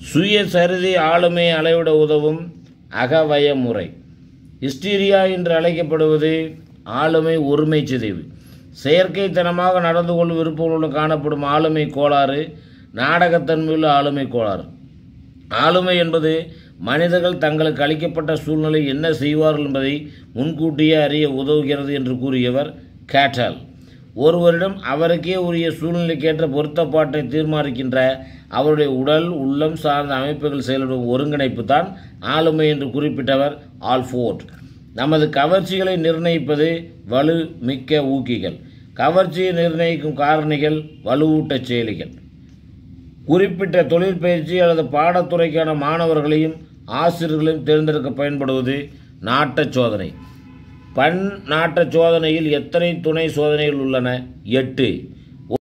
சுயசரிதை ஆளுமை அளவிட உதவும் அகவய முறை ஹிஸ்டீரியா என்று அழைக்கப்படுவது ஆளுமை ஒருமை சிதைவு செயற்கைத்தனமாக நடந்து கொள்ளும் விருப்பங்களுடன் காணப்படும் ஆளுமை கோளாறு நாடகத்தன்மையுள்ள ஆளுமை கோளாறு ஆளுமை என்பது மனிதர்கள் தங்களுக்கு அளிக்கப்பட்ட சூழ்நிலை என்ன செய்வார்கள் என்பதை முன்கூட்டியே அறிய உதவுகிறது என்று கூறியவர் கேட்டல் ஒருவரிடம் அவருக்கே உரிய சூழ்நிலைக்கேற்ற பொருத்தப்பாட்டை தீர்மானிக்கின்ற அவருடைய உடல் உள்ளம் சார்ந்த அமைப்புகள் செயல்படும் ஒருங்கிணைப்பு தான் ஆளுமை என்று குறிப்பிட்டவர் ஆல்ஃபோர்ட் நமது கவர்ச்சிகளை நிர்ணயிப்பது வலு மிக்க ஊக்கிகள் கவர்ச்சியை நிர்ணயிக்கும் காரணிகள் வலுவூட்டச் செயலிகள் குறிப்பிட்ட தொழிற்பயிற்சி அல்லது பாடத்துறைக்கான மாணவர்களையும் ஆசிரியர்களையும் தேர்ந்தெடுக்க பயன்படுவது நாட்டச் சோதனை பன் நாட்டச் சோதனையில் எத்தனை துணை சோதனைகள் உள்ளன எட்டு